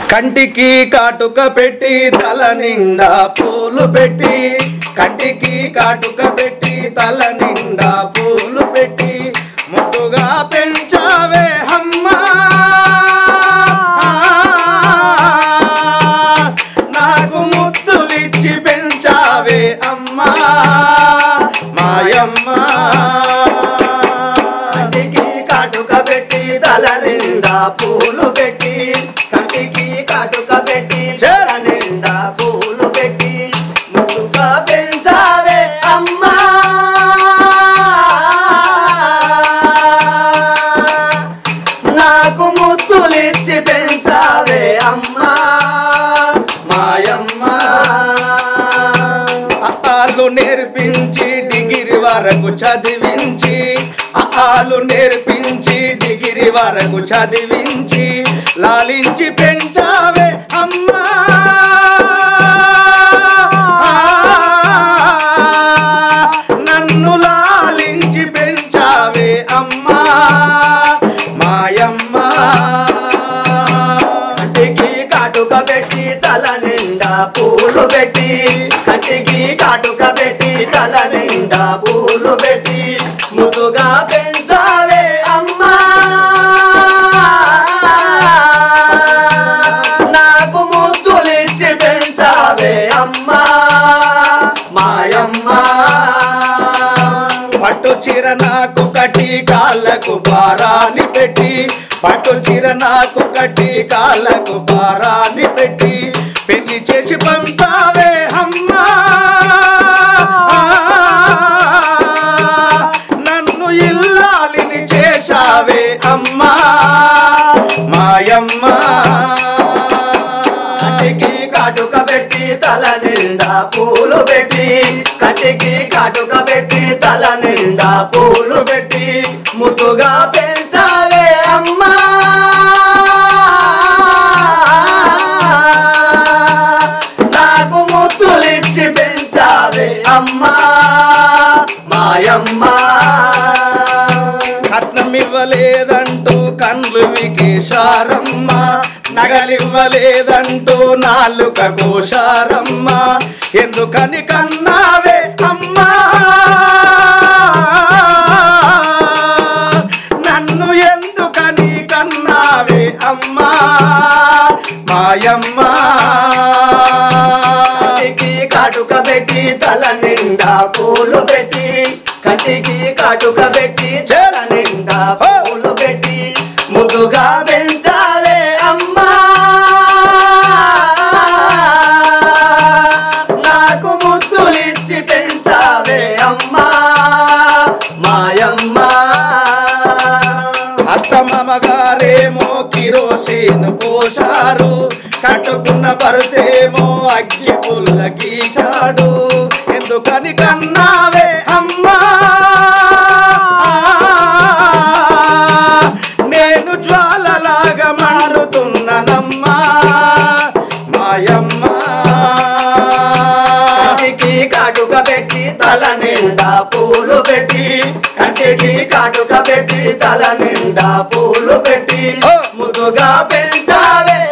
కంటికి కాటుక పెట్టి తల నిండా పూలు పెట్టి కంటికి కాటుక పెట్టి తల నిండా పూలు పెట్టి ముద్దుగా పెంచావే అమ్మా నాకు ముద్దులిచ్చి పెంచావే అమ్మా మాయమ్మ కంటికి కాటుక పెట్టి తల నిండా పూలు పెట్టి కంటికి కాటుక పెట్టి తల నిండా పూలు పెట్టి ముద్దుగా పెంచావే అమ్మా నాకు ముద్దులిచ్చి పెంచావే అమ్మా మాయమ్మ ఆలు నేర్పించి డిగిరి వరకు చదివించి ఆలు నేర్పించి డిగిరి వరకు చదివించి లాలించి పెంచావే అమ్మా నన్ను లాలించి పెంచావే అమ్మా మాయమ్మ కంటికి కాటుక పెట్టి తల నిండా పూలు పెట్టి కంటికి కాటుక పెట్టి తల నిండా పూలు పెట్టి ముదుగా పెంచావే అమ్మా నాకు ముద్దులిచ్చి పెంచావే అమ్మా మాయమ్మ పట్టు చీర నాకు కట్టి కాళ్ళకు భారాన్ని పెట్టి పట్టు చీర నాకు కట్టి కాళ్ళకు భారాన్ని పెట్టి పెళ్లి చేసి పంపావే అమ్మా నన్ను ఇల్లాలిని చేశావే అమ్మా మాయమ్మ కంటికి కాటుక పెట్టి తల నిండా పూలు పెట్టి కంటికి కాటుక పెట్టి తల నిండా పూలు పెట్టి ముద్దుగా పెంచావే అమ్మా నాకు ముద్దులిచ్చి పెంచావే అమ్మా మాయమ్మ కట్నం ఇవ్వలేదంటూ కండ్లు వికేశారమ్మ నగలివ్వలేదంటూ నాలుక కోశారమ్మ ఎందుకని కన్నావే అమ్మా నన్ను ఎందుకని కన్నావే అమ్మా మాయమ్మ కంటికి కాటుక పెట్టి తల నిండా పూలు పెట్టి కంటికి కాటుక పెట్టి తల నిండా పూలు పెట్టి ముదుగా పెంచావే అమ్మా నాకు ముద్దులిచ్చి పెంచావే అమ్మా మాయమ్మ అత్త మామగారేమో కిరోసిన్ పోశారు కట్టుకున్న భర్తేమో అగ్గి పుల్ల గీశాడు ఎందుకని కన్నావే అమ్మా నేను జ్వాలలాగా మండుతున్నానమ్మా మాయమ్మ కంటికి కాటుక పెట్టి తల నిండా పూలు పెట్టి కంటికి కాటుక పెట్టి తల నిండా పూలు పెట్టి ఓ! ముదుగా పెంచావే